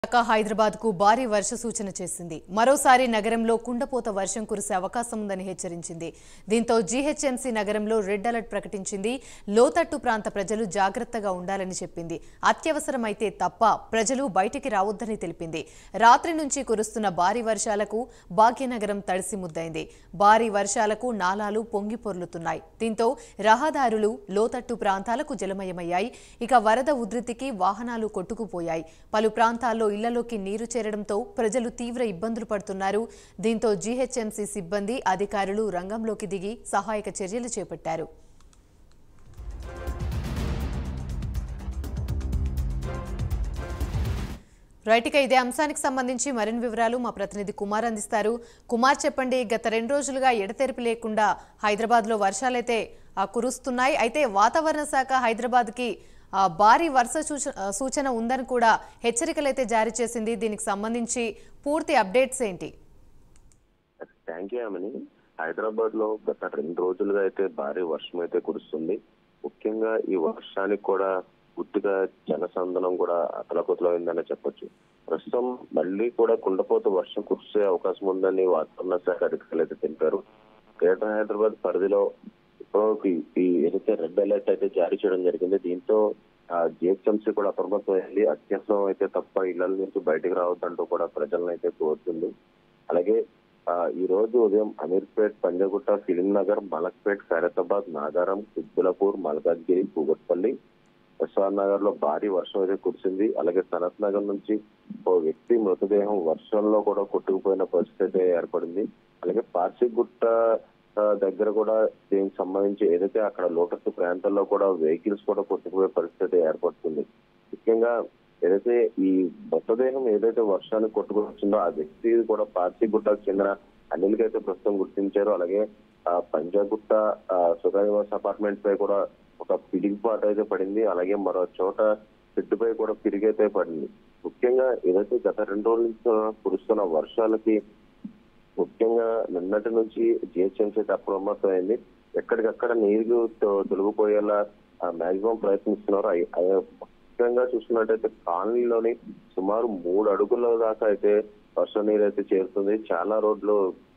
శాఖ హైదరాబాద్ కు భారీ వర్ష సూచన చేసింది మరోసారి నగరంలో కుండపోత వర్షం కురిసే అవకాశం ఉందని హెచ్చరించింది దీంతో జీహెచ్ఎంసీ నగరంలో రెడ్ అలర్ట్ ప్రకటించింది లోతట్టు ప్రాంత ప్రజలు జాగ్రత్తగా ఉండాలని చెప్పింది అత్యవసరమైతే తప్ప ప్రజలు బయటికి రావద్దని తెలిపింది రాత్రి నుంచి కురుస్తున్న భారీ వర్షాలకు భాగ్యనగరం తడిసి ముద్దైంది భారీ వర్షాలకు నాలాలు పొంగి పొర్లుతున్నాయి దీంతో రహదారులు లోతట్టు ప్రాంతాలకు జలమయమయ్యాయి ఇక వరద ఉధృతికి వాహనాలు కొట్టుకుపోయాయి పలు ప్రాంతాల్లో ఇళ్లలోకి నీరు చేరడంతో ప్రజలు తీవ్ర ఇబ్బందులు పడుతున్నారు దీంతో జీహెచ్ఎంసీ సిబ్బంది అధికారులు రంగంలోకి దిగి సహాయక చర్యలు చేపట్టారు రైట్ ఇక ఇదే అంశానికి సంబంధించి మరిన్ని వివరాలు మా ప్రతినిధి కుమార్ అందిస్తారు కుమార్ చెప్పండి గత రెండు రోజులుగా ఎడతెరిపి లేకుండా హైదరాబాద్లో వర్షాలైతే ఆ, కురుస్తున్నాయి అయితే వాతావరణ శాఖ హైదరాబాద్కి ఆ, భారీ వర్ష సూచ- ఆ, సూచన ఉందని కూడా హెచ్చరికలైతే జారీ చేసింది దీనికి సంబంధించి పూర్తి అప్డేట్స్ ఏంటి థ్యాంక్ యూ ఆమెని హైదరాబాద్ లో గత రెండు రోజులుగా అయితే భారీ వర్షం అయితే కురుస్తుంది ముఖ్యంగా ఈ వర్షానికి కూడా పూర్తిగా జనసందనం కూడా అతలకుతలమైందనే చెప్పొచ్చు ప్రస్తుతం మళ్ళీ కూడా కుండపోత వర్షం కురిసే అవకాశం ఉందని వాతావరణ శాఖ అధికారులు అయితే తెలిపారు గ్రేటర్ హైదరాబాద్ పరిధిలో ఇప్పుడు ఈ- ఈ ఏదైతే రెడ్ అలర్ట్ అయితే జారీ చేయడం జరిగింది దీంతో జిహెచ్ఎంసీ కూడా అప్రమత్తమైంది అత్యవసరం అయితే తప్ప ఇళ్ల నుంచి బయటికి రావద్దంటూ కూడా ప్రజలను అయితే కోరుతుంది అలాగే ఆ, ఈ రోజు ఉదయం అమీర్పేట్ పంజగుట్ట ఫిలిం నగర్ మలక్పేట్ ఖైరతాబాద్ నాగారం కుత్బులపూర్ మల్కాజ్గిరి కూగట్పల్లి ఎస్ఆర్ నగర్ లో భారీ వర్షం అయితే కురిసింది అలాగే సనత్ నగర్ నుంచి ఓ వ్యక్తి మృతదేహం వర్షంలో కూడా కొట్టుకుపోయిన పరిస్థితి అయితే ఏర్పడింది అలాగే పార్సిగుట్ట ఆ, దగ్గర కూడా దీనికి సంబంధించి ఏదైతే అక్కడ లోటస్ ప్రాంతాల్లో కూడా వెహికల్స్ కూడా కొట్టుకుపోయే పరిస్థితి అయితే ఏర్పడుతుంది ముఖ్యంగా ఏదైతే ఈ మృతదేహం ఏదైతే వర్షానికి కొట్టుకుని వచ్చిందో ఆ వ్యక్తి కూడా పార్సిగుట్టకు చెందిన అనిల్కి అయితే ప్రస్తుతం గుర్తించారు అలాగే ఆ పంజాగుట్ట ఆ, సుధా నివాస్ అపార్ట్మెంట్ పై కూడా ఒక పిడిగిపాటు అయితే పడింది అలాగే మరో చోట చెట్టుపై కూడా పిరిగైతే పడింది ముఖ్యంగా ఏదైతే గత రెండు రోజుల నుంచి కురుస్తున్న వర్షాలకి ముఖ్యంగా నిన్నటి నుంచి జిహెచ్ఎంసీ అయితే అప్రమత్తమైంది ఎక్కడికక్కడ నీరు తొ- తొలగిపోయేలా మాక్సిమం ప్రయత్నిస్తున్నారు అయి- అయి- ముఖ్యంగా చూసుకున్నట్టయితే కాలనీలోని సుమారు మూడు అడుగుల దాకా అయితే వర్షం నీరు అయితే చేరుతుంది చాలా రోడ్లు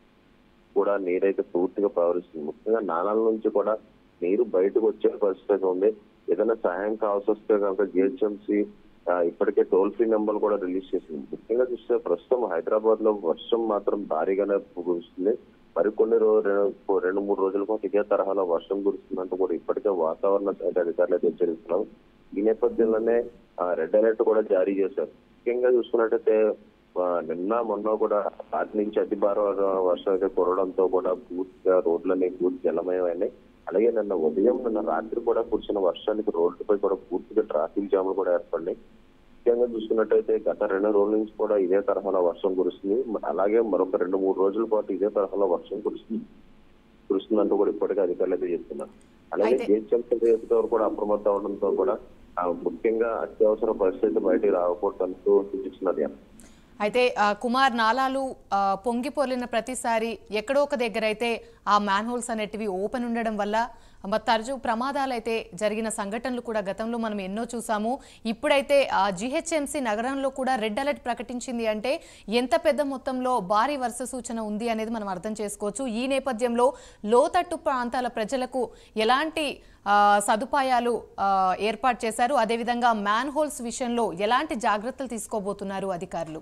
కూడా నీరైతే పూర్తిగా ప్రవహిస్తుంది ముఖ్యంగా నాలాల నుంచి కూడా నీరు బయటకు వచ్చే పరిస్థితి అయితే ఉంది ఏదైనా సహాయం కావాల్సి వస్తే కనుక జిహెచ్ఎంసీ ఇప్పటికే టోల్ ఫ్రీ నెంబర్ కూడా రిలీజ్ చేసింది ముఖ్యంగా చూస్తే ప్రస్తుతం హైదరాబాద్ లో వర్షం మాత్రం భారీగానే కురుస్తుంది మరికొన్ని రో రెండు- రెండు మూడు రోజుల పాటు ఇదే తరహాలో వర్షం కురుస్తుందంటూ కూడా ఇప్పటికే వాతావరణ శాఖ అధికారులు అయితే హెచ్చరిస్తున్నారు ఈ నేపథ్యంలోనే ఆ, రెడ్ అలర్ట్ కూడా జారీ చేశారు ముఖ్యంగా చూసుకున్నట్టయితే ఆ, నిన్న మొన్న కూడా రాత్రి నుంచి అతి భారీ వర్షం అయితే కురవడంతో కూడా పూర్తిగా రోడ్లన్నీ పూర్తి జలమయమైనాయి అలాగే నిన్న ఉదయం నిన్న రాత్రి కూడా కురిసిన వర్షానికి రోడ్లపై కూడా పూర్తిగా ట్రాఫిక్ జామ్లు కూడా ఏర్పడినాయి ముఖ్యంగా చూసుకున్నట్టయితే గత రెండు రోజుల నుంచి కూడా ఇదే తరహాలో వర్షం కురుస్తుంది అలాగే మరొక రెండు మూడు రోజుల పాటు ఇదే తరహాలో వర్షం కురుస్తుంది కురుస్తుందంటూ కూడా ఇప్పటికే అధికారులు అయితే చెప్తున్నారు అలాగే అయితే- జిహెచ్ఎంసీ కూడా అప్రమత్తం అవడంతో కూడా ఆ, ముఖ్యంగా అత్యవసర పరిస్థితి బయటికి రాకపోవడంతో సూచిస్తున్నది అయితే ఆ, కుమార్ నాలాలు ఆ, పొంగి పొర్లిన ప్రతిసారి ఎక్కడో ఒక దగ్గర అయితే ఆ మ్యాన్ హోల్స్ అనేటివి ఓపెన్ ఉండడం వల్ల మ- తరచూ ప్రమాదాలు అయితే జరిగిన సంఘటనలు కూడా గతంలో మనం ఎన్నో చూసాము ఇప్పుడైతే ఆ జిహెచ్ఎంసీ నగరంలో కూడా రెడ్ అలర్ట్ ప్రకటించింది అంటే ఎంత పెద్ద మొత్తంలో భారీ వర్ష సూచన ఉంది అనేది మనం అర్థం చేసుకోవచ్చు ఈ నేపథ్యంలో లోతట్టు ప్రాంతాల ప్రజలకు ఎలాంటి ఆ, సదుపాయాలు ఆ, ఏర్పాటు చేశారు అదేవిధంగా మ్యాన్ హోల్స్ విషయంలో ఎలాంటి జాగ్రత్తలు తీసుకోబోతున్నారు అధికారులు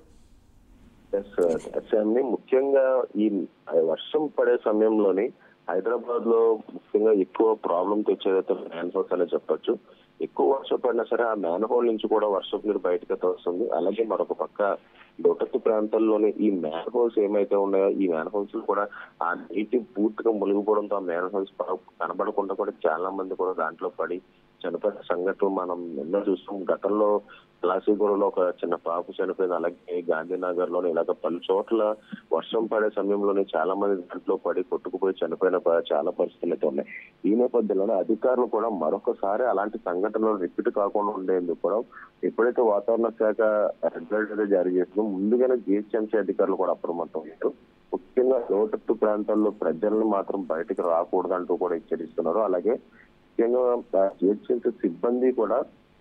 ఎస్ఎంని ముఖ్యంగా ఈ వర్షం పడే సమయంలోని హైదరాబాద్ లో ముఖ్యంగా ఎక్కువ ప్రాబ్లం తెచ్చేదైతే మ్యాన్ హోల్స్ అనే చెప్పొచ్చు ఎక్కువ వర్షం పడినా సరే ఆ మ్యాన్ హోల్ నుంచి కూడా వర్షపు నీరు బయటకు అయితే వస్తుంది అలాగే మరొక పక్క లోటత్తు ప్రాంతాల్లోని ఈ మ్యాన్ హోల్స్ ఏమైతే ఉన్నాయో ఈ మ్యాన్ హోల్స్ కూడా ఆ నీటి పూర్తిగా మునిగిపోవడంతో ఆ మ్యాన్ హోల్స్ కనబడకుండా కూడా చాలా మంది కూడా దాంట్లో పడి చనిపోయిన సంఘటనలు మనం ఎన్నో చూస్తాం గతంలో క్లాసిగూడలో ఒక చిన్న పాప చనిపోయింది అలాగే గాంధీనగర్ లోని ఇలాగ పలు చోట్ల వర్షం పడే సమయంలోనే చాలా మంది దాంట్లో పడి కొట్టుకుపోయి చనిపోయిన ప- చాలా పరిస్థితులు అయితే ఉన్నాయి ఈ నేపథ్యంలోనే అధికారులు కూడా మరొకసారి అలాంటి సంఘటనలు రిపీట్ కాకుండా ఉండేందుకు కూడా ఎప్పుడైతే వాతావరణ శాఖ రెడ్ అలర్ట్ అయితే జారీ చేసిందో ముందుగానే జిహెచ్ఎంసీ అధికారులు కూడా అప్రమత్తం అయ్యారు ముఖ్యంగా లోతట్టు ప్రాంతాల్లో ప్రజలను మాత్రం బయటకు రాకూడదంటూ కూడా హెచ్చరిస్తున్నారు అలాగే ముఖ్యంగా జిహెచ్ఎంసీ సిబ్బంది కూడా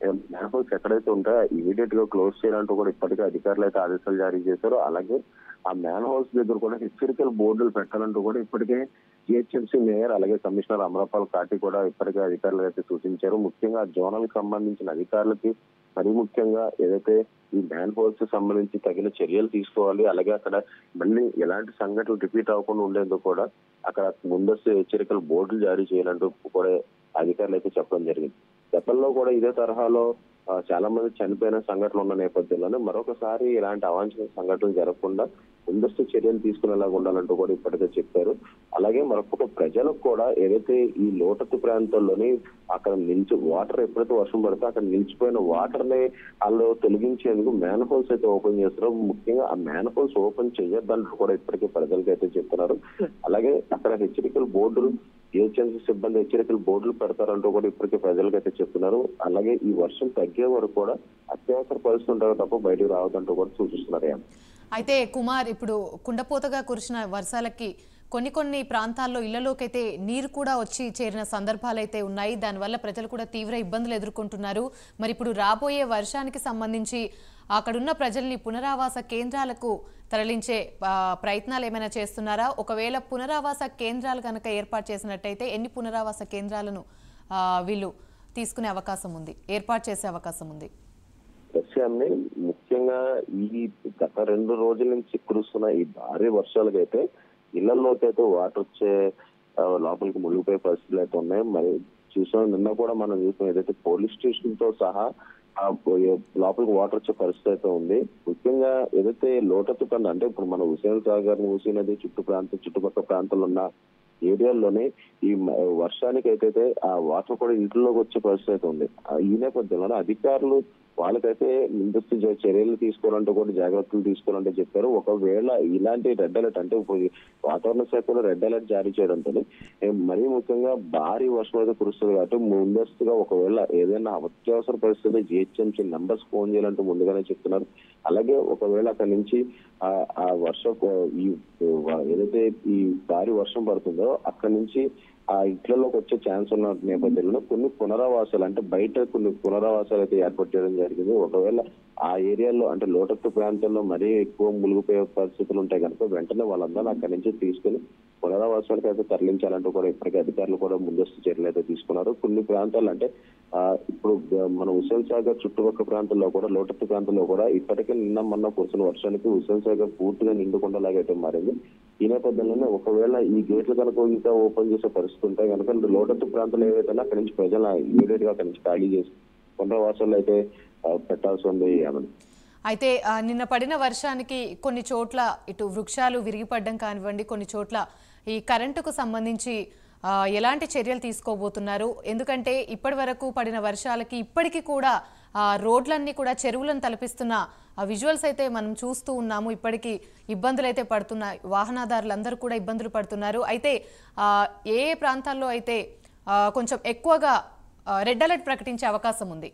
మ్యాన్హోల్స్ ఎక్కడైతే ఉంటాయో ఇమీడియట్ గా క్లోజ్ చేయాలంటూ కూడా ఇప్పటికే అధికారులు అయితే ఆదేశాలు జారీ చేశారు అలాగే ఆ మ్యాన్ హోల్స్ దగ్గర కూడా హెచ్చరికల్ బోర్డులు పెట్టాలంటూ కూడా ఇప్పటికే జిహెచ్ఎంసీ మేయర్ అలాగే కమిషనర్ అమరపాల్ కాటి కూడా ఇప్పటికే అధికారులు అయితే సూచించారు ముఖ్యంగా జోనల్ కి సంబంధించిన అధికారులకి మరీ ముఖ్యంగా ఏదైతే ఈ మ్యాన్ హోల్స్ సంబంధించి తగిన చర్యలు తీసుకోవాలి అలాగే అక్కడ మళ్ళీ ఎలాంటి సంఘటనలు రిపీట్ అవ్వకుండా ఉండేందుకు కూడా అక్కడ ముందస్తు హెచ్చరికలు బోర్డులు జారీ చేయాలంటూ కూడా అధికారులు అయితే చెప్పడం జరిగింది గతంలో కూడా ఇదే తరహాలో ఆ, చాలా మంది చనిపోయిన సంఘటనలు ఉన్న నేపథ్యంలోనే మరొకసారి ఇలాంటి అవాంఛనీయ సంఘటనలు జరగకుండా ముందస్తు చర్యలు తీసుకునేలాగా ఉండాలంటూ కూడా ఇప్పటికే చెప్పారు అలాగే మరొక ప్రజలకు కూడా ఏదైతే ఈ లోటత్తు ప్రాంతాల్లోని అక్కడ నిలిచి వాటర్ ఎప్పుడైతే వర్షం పడితే అక్కడ నిలిచిపోయిన వాటర్ ని వాళ్ళు తొలగించేందుకు మ్యాన్ హోల్స్ అయితే ఓపెన్ చేస్తారు ముఖ్యంగా ఆ మ్యాన్ హోల్స్ ఓపెన్ చేయొద్దంటూ కూడా ఇప్పటికే ప్రజలకు అయితే చెప్తున్నారు అలాగే అక్కడ హెచ్చరికల బోర్డులు జిహెచ్ఎంసీ సిబ్బంది హెచ్చరికలు బోర్డులు పెడతారంటూ కూడా ఇప్పటికే ప్రజలకు అయితే చెప్తున్నారు అలాగే ఈ వర్షం తగ్గే వరకు కూడా అత్యవసర పరిస్థితి ఉంటారు తప్ప బయటకు రావద్దంటూ కూడా సూచిస్తున్నారు ఏం. అయితే కుమార్ ఇప్పుడు కుండపోతగా కురిసిన వర్షాలకి కొన్ని కొన్ని ప్రాంతాల్లో ఇళ్లలోకి అయితే నీరు కూడా వచ్చి చేరిన సందర్భాలు అయితే ఉన్నాయి దానివల్ల ప్రజలు కూడా తీవ్ర ఇబ్బందులు ఎదుర్కొంటున్నారు మరి ఇప్పుడు రాబోయే వర్షానికి సంబంధించి అక్కడున్న ప్రజల్ని పునరావాస కేంద్రాలకు తరలించే ఆ, ప్రయత్నాలు ఏమైనా చేస్తున్నారా ఒకవేళ పునరావాస కేంద్రాలు కనుక ఏర్పాటు చేసినట్టయితే ఎన్ని పునరావాస కేంద్రాలను ఆ, వీళ్ళు తీసుకునే అవకాశం ఉంది ఏర్పాటు చేసే అవకాశం ఉంది విషయాన్ని ముఖ్యంగా ఈ గత రెండు రోజుల నుంచి కురుస్తున్న ఈ భారీ వర్షాలకైతే ఇళ్లలోకి అయితే వాటర్ వచ్చే ఆ, లోపలికి మునిగిపోయే పరిస్థితులు అయితే ఉన్నాయి మరి చూసాం నిన్న కూడా మనం చూసాం ఏదైతే పోలీస్ స్టేషన్ తో సహా ఆ పోయే- లోపలికి వాటర్ వచ్చే పరిస్థితి అయితే ఉంది ముఖ్యంగా ఏదైతే లోటత్తు కండ అంటే ఇప్పుడు మన హుసేన్ సాగర్ మూసీ నది చుట్టు ప్రాంతం చుట్టుపక్కల ప్రాంతాల్లో ఉన్న ఏరియాల్లోనే ఈ మ- వర్షానికి అయితే ఆ వాటర్ కూడా ఇంట్లోకి వచ్చే పరిస్థితి అయితే ఉంది ఆ ఈ నేపథ్యంలో అధికారులు వాళ్ళకైతే ముందస్తు జ- చర్యలు తీసుకోవాలంటే కూడా జాగ్రత్తలు తీసుకోవాలంటే చెప్పారు ఒకవేళ ఇలాంటి రెడ్ అలర్ట్ అంటే ఇప్పుడు ఈ వాతావరణ శాఖ కూడా రెడ్ అలర్ట్ జారీ చేయడంతో ఏ మరీ ముఖ్యంగా భారీ వర్షం అయితే కురుస్తుంది కాబట్టి ముందస్తుగా ఒకవేళ ఏదైనా అత్యవసర పరిస్థితి జిహెచ్ఎంసీ నంబర్స్ ఫోన్ చేయాలంటూ ముందుగానే చెప్తున్నారు అలాగే ఒకవేళ అక్కడి నుంచి ఆ ఆ వర్షం ఈ ఏదైతే ఈ భారీ వర్షం పడుతుందో అక్కడి నుంచి ఆ ఇంట్లలోకి వచ్చే ఛాన్స్ ఉన్న నేపథ్యంలో కొన్ని పునరావాసాలు అంటే బయట కొన్ని పునరావాసాలు అయితే ఏర్పాటు చేయడం జరిగింది ఒకవేళ ఆ ఏరియాలో అంటే లోటత్తు ప్రాంతంలో మరీ ఎక్కువ మునిగిపోయే పరిస్థితులు ఉంటాయి కనుక వెంటనే వాళ్ళందరూ అక్కడి నుంచి తీసుకుని పునరావాసాలకు అయితే తరలించాలంటూ కూడా ఇప్పటికే అధికారులు కూడా ముందస్తు చర్యలు అయితే తీసుకున్నారు కొన్ని ప్రాంతాలు అంటే ఆ ఇప్పుడు గ- మన హుసేన్ సాగర్ చుట్టుపక్కల ప్రాంతాల్లో కూడా లోటత్తు ప్రాంతంలో కూడా ఇప్పటికే నిన్న మొన్న కురిసిన వర్షానికి హుసేన్ సాగర్ పూర్తిగా నిండుకుండలాగా అయితే మారింది ఈ నేపథ్యంలోనే ఒకవేళ ఈ గేట్లు కనుక ఇంకా ఓపెన్ చేసే పరిస్థితి ఉంటే కనుక లోటత్తు ప్రాంతాలు ఏవైతే అక్కడి నుంచి ప్రజలు ఇమీడియట్ గా అక్కడి నుంచి ఖాళీ చేసి పునరావాసాలు అయితే ఆ, పెట్టాల్సి ఉంది ఆమె అయితే ఆ, నిన్న పడిన వర్షానికి కొన్ని చోట్ల ఇటు వృక్షాలు విరిగిపడడం కానివ్వండి కొన్ని చోట్ల ఈ కరెంటుకు సంబంధించి ఆ, ఎలాంటి చర్యలు తీసుకోబోతున్నారు ఎందుకంటే ఇప్పటి వరకు పడిన వర్షాలకి ఇప్పటికీ కూడా ఆ, రోడ్లన్నీ కూడా చెరువులను తలపిస్తున్న ఆ విజువల్స్ అయితే మనం చూస్తూ ఉన్నాము ఇప్పటికీ ఇబ్బందులు అయితే పడుతున్నాయి వాహనదారులందరూ కూడా ఇబ్బందులు పడుతున్నారు అయితే ఆ, ఏ ఏ ప్రాంతాల్లో అయితే ఆ, కొంచెం ఎక్కువగా ఆ, రెడ్ అలర్ట్ ప్రకటించే అవకాశం ఉంది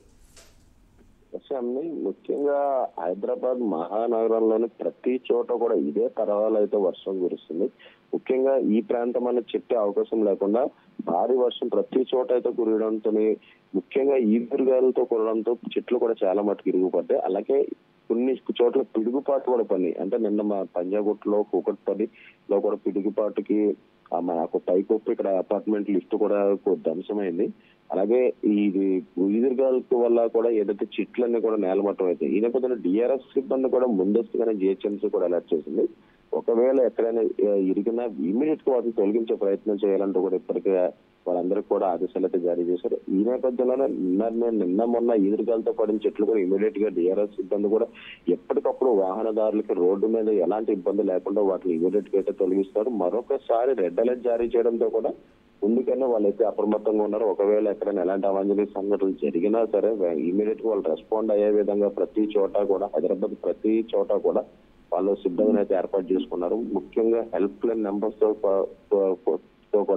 విషయాన్ని ముఖ్యంగా హైదరాబాద్ మహానగరంలోని ప్రతి చోట కూడా ఇదే తరహాలో అయితే వర్షం కురుస్తుంది ముఖ్యంగా ఈ ప్రాంతం అని చెప్పే అవకాశం లేకుండా భారీ వర్షం ప్రతి చోట అయితే కురవడంతో ముఖ్యంగా ఈదురుగాలతో కురవడంతో చెట్లు కూడా చాలా మటుకు ఇరుగుపడ్డాయి అలాగే కొన్ని చోట్ల పిడుగుపాటు కూడా పని అంటే నిన్న మా పంజాగుట్లో కూకట్పల్లిలో కూడా పిడుగుపాటుకి ఆ మాకు పైకొప్పి ఇక్కడ అపార్ట్మెంట్ లిఫ్ట్ కూడా కొ- ధ్వంసమైంది అలాగే ఇది ఈదురుగాలకు వల్ల కూడా ఏదైతే చెట్లన్నీ కూడా నేలమట్టం అయితే ఈ నేపథ్యంలో డిఆర్ఎఫ్ సిబ్బంది కూడా ముందస్తుగానే జిహెచ్ఎంసీ కూడా అలర్ట్ చేసింది ఒకవేళ ఎక్కడైనా ఆ, ఇరిగినా ఇమీడియట్ గా వాటిని తొలగించే ప్రయత్నం చేయాలంటూ కూడా ఇప్పటికే వాళ్ళందరికీ కూడా ఆదేశాలు అయితే జారీ చేశారు ఈ నేపథ్యంలోనే నిన్న నిన్న మొన్న ఈదురుగాలతో పడిన చెట్లు కూడా ఇమీడియట్ గా డిఆర్ఎస్ సిబ్బంది కూడా ఎప్పటికప్పుడు వాహనదారులకి రోడ్డు మీద ఎలాంటి ఇబ్బంది లేకుండా వాటిని ఇమీడియట్ గా అయితే తొలగిస్తారు మరొకసారి రెడ్ అలర్ట్ జారీ చేయడంతో కూడా ముందుకైనా వాళ్ళైతే అప్రమత్తంగా ఉన్నారు ఒకవేళ ఎక్కడైనా ఎలాంటి అవాంఛనీయ సంఘటనలు జరిగినా సరే ఇమీడియట్ గా వాళ్ళు రెస్పాండ్ అయ్యే విధంగా ప్రతి చోట కూడా హైదరాబాద్ ప్రతి చోట కూడా వాళ్ళు సిబ్బందిని అయితే ఏర్పాటు చేసుకున్నారు ముఖ్యంగా హెల్ప్ లైన్ నెంబర్స్ తో ప- తో- తో కూడా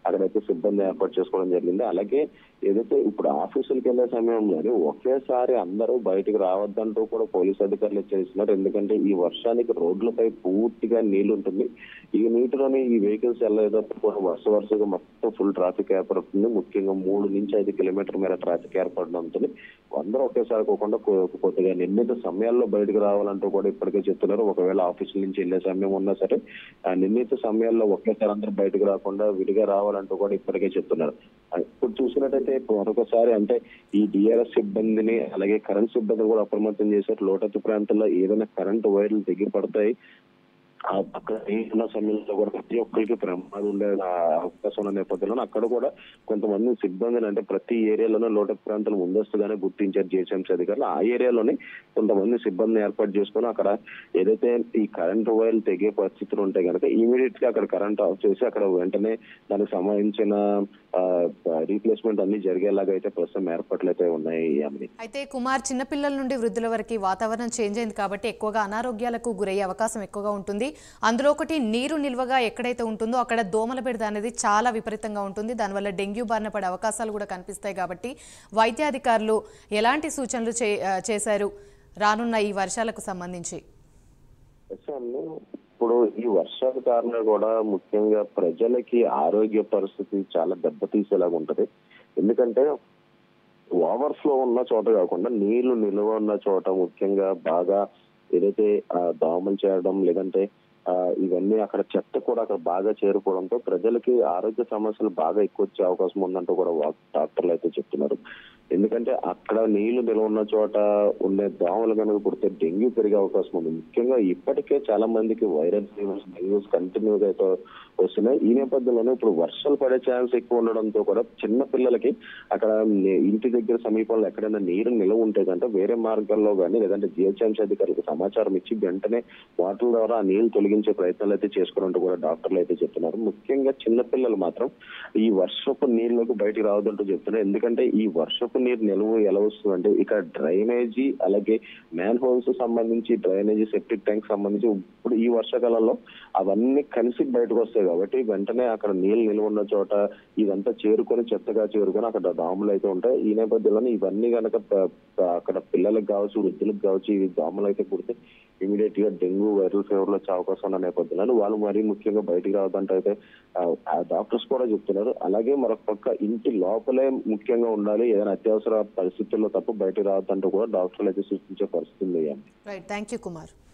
అక్కడైతే సిబ్బంది ఏర్పాటు చేసుకోవడం జరిగింది అలాగే ఏదైతే ఇప్పుడు ఆఫీసులకు వెళ్ళే సమయంలోనే ఒకేసారి అందరూ బయటకు రావద్దంటూ కూడా పోలీస్ అధికారులు హెచ్చరిస్తున్నారు ఎందుకంటే ఈ వర్షానికి రోడ్లపై పూర్తిగా నీళ్లు ఉంటుంది ఈ నీటిలోని ఈ వెహికల్స్ వెళ్ళేటప్పుడు కూడా వరుస వరుసగా మొత్తం ఫుల్ ట్రాఫిక్ ఏర్పడుతుంది ముఖ్యంగా మూడు నుంచి ఐదు కిలోమీటర్ మేర ట్రాఫిక్ ఏర్పడడం ఉంటుంది అందరూ ఒకేసారి పోకుండా కొ- కొద్దిగా నిర్ణీత సమయాల్లో బయటకు రావాలంటూ కూడా ఇప్పటికే చెప్తున్నారు ఒకవేళ ఆఫీసుల నుంచి వెళ్ళే సమయం ఉన్నా సరే ఆ నిర్ణీత సమయాల్లో ఒకేసారి అందరూ బయటకు రాకుండా విడిగా రావాలంటూ కూడా ఇప్పటికే చెప్తున్నారు ఆ, ఇప్పుడు చూసినట్టయితే మరొకసారి అంటే ఈ డిఆర్ఎస్ సిబ్బందిని అలాగే కరెంట్ సిబ్బందిని కూడా అప్రమత్తం చేశారు లోటత్తు ప్రాంతాల్లో ఏదైనా కరెంటు వైర్లు తెగి పడతాయి ఆ అక్కడ ఉన్న సమయంలో కూడా ప్రతి ఒక్కరికి ప్రమాదం ఉండే ఆ అవకాశం ఉన్న నేపథ్యంలో అక్కడ కూడా కొంతమంది సిబ్బందిని అంటే ప్రతి ఏరియాలోనే లోటక్ ప్రాంతాలు ముందస్తుగానే గుర్తించారు జిహెచ్ఎంసీ అధికారులు ఆ ఏరియాలోనే కొంతమంది సిబ్బందిని ఏర్పాటు చేసుకుని అక్కడ ఏదైతే ఈ కరెంటు వైర్లు తెగే పరిస్థితులు ఉంటాయి కనుక ఇమీడియట్ గా అక్కడ కరెంట్ ఆఫ్ చేసి అక్కడ వెంటనే దానికి సంబంధించిన రీప్లేస్మెంట్ అన్ని జరిగేలాగా అయితే ప్రస్తుతం ఏర్పాట్లు అయితే ఉన్నాయి ఆమె అయితే కుమార్ చిన్నపిల్లల నుండి వృద్ధుల వరకు వాతావరణం చేంజ్ అయింది కాబట్టి ఎక్కువగా అనారోగ్యాలకు గురయ్యే అవకాశం ఎక్కువగా ఉంటుంది అందులో ఒకటి నీరు నిల్వగా ఎక్కడైతే ఉంటుందో అక్కడ దోమల బెడద అనేది చాలా విపరీతంగా ఉంటుంది దానివల్ల డెంగ్యూ బారిన పడే అవకాశాలు కూడా కనిపిస్తాయి కాబట్టి వైద్యాధికారులు ఎలాంటి సూచనలు చే ఆ, చేశారు రానున్న ఈ వర్షాలకు సంబంధించి విషయాన్ని ఇప్పుడు ఈ వర్షాల కారణంగా కూడా ముఖ్యంగా ప్రజలకి ఆరోగ్య పరిస్థితి చాలా దెబ్బతీసేలాగా ఉంటది ఎందుకంటే ఓవర్ఫ్లో ఉన్న చోట కాకుండా నీళ్లు నిల్వ ఉన్న చోట ముఖ్యంగా బాగా ఏదైతే ఆ, దోమలు చేయడం లేదంటే ఆ, ఇవన్నీ అక్కడ చెత్త కూడా అక్కడ బాగా చేరుకోవడంతో ప్రజలకి ఆరోగ్య సమస్యలు బాగా ఎక్కువ వచ్చే అవకాశం ఉందంటూ కూడా వా- డాక్టర్లు అయితే చెప్తున్నారు ఎందుకంటే అక్కడ నీళ్లు నిల్వ ఉన్న చోట ఉండే దోమలు కనుక కుడితే డెంగ్యూ పెరిగే అవకాశం ఉంది ముఖ్యంగా ఇప్పటికే చాలా మందికి వైరల్ ఫీవర్స్ డెంగ్యూస్ కంటిన్యూగా అయితే వస్తున్నాయి ఈ నేపథ్యంలోనే ఇప్పుడు వర్షాలు పడే ఛాన్స్ ఎక్కువ ఉండడంతో కూడా చిన్న పిల్లలకి అక్కడ ని- ఇంటి దగ్గర సమీపంలో ఎక్కడైనా నీరు నిల్వ ఉంటే కనుక వేరే మార్గాల్లో కానీ లేదంటే జిహెచ్ఎంసీ అధికారులకు సమాచారం ఇచ్చి వెంటనే వాటర్ ద్వారా ఆ నీళ్లు తొలగించే ప్రయత్నాలు అయితే చేసుకున్నట్టు కూడా డాక్టర్లు అయితే చెప్తున్నారు ముఖ్యంగా చిన్న పిల్లలు మాత్రం ఈ వర్షపు నీళ్ళకు బయటికి రావద్దంటూ చెప్తున్నారు ఎందుకంటే ఈ వర్షపు నీరు నిల్వ ఎలా వస్తుందంటే ఇక్కడ డ్రైనేజీ అలాగే మ్యాన్ హోల్స్ సంబంధించి డ్రైనేజీ సెప్టిక్ ట్యాంక్ సంబంధించి ఇప్పుడు ఈ వర్షాకాలంలో అవన్నీ కలిసి బయటకు వస్తాయి కాబట్టి వెంటనే అక్కడ నీళ్ళు నిల్వ ఉన్న చోట ఇదంతా చేరుకొని చెత్తగా చేరుకొని అక్కడ దోమలు అయితే ఉంటాయి ఈ నేపథ్యంలోనే ఇవన్నీ కనుక అక్కడ పిల్లలకు కావచ్చు వృద్ధులకు కావచ్చు ఇవి దోమలు అయితే కుడితే ఇమీడియట్ గా డెంగ్యూ వైరల్ ఫీవర్లు వచ్చే అవకాశం ఉన్న నేపథ్యంలో వాళ్ళు మరీ ముఖ్యంగా బయటికి రావద్దంటే అయితే ఆ, ఆ డాక్టర్స్ కూడా చెప్తున్నారు అలాగే మరొక పక్క ఇంటి లోపలే ముఖ్యంగా ఉండాలి ఏదైనా అత్యవసర పరిస్థితుల్లో తప్ప బయటికి రావద్దంటూ కూడా డాక్టర్లు అయితే సూచించే పరిస్థితి ఉంది రైట్ థ్యాంక్ యూ కుమార్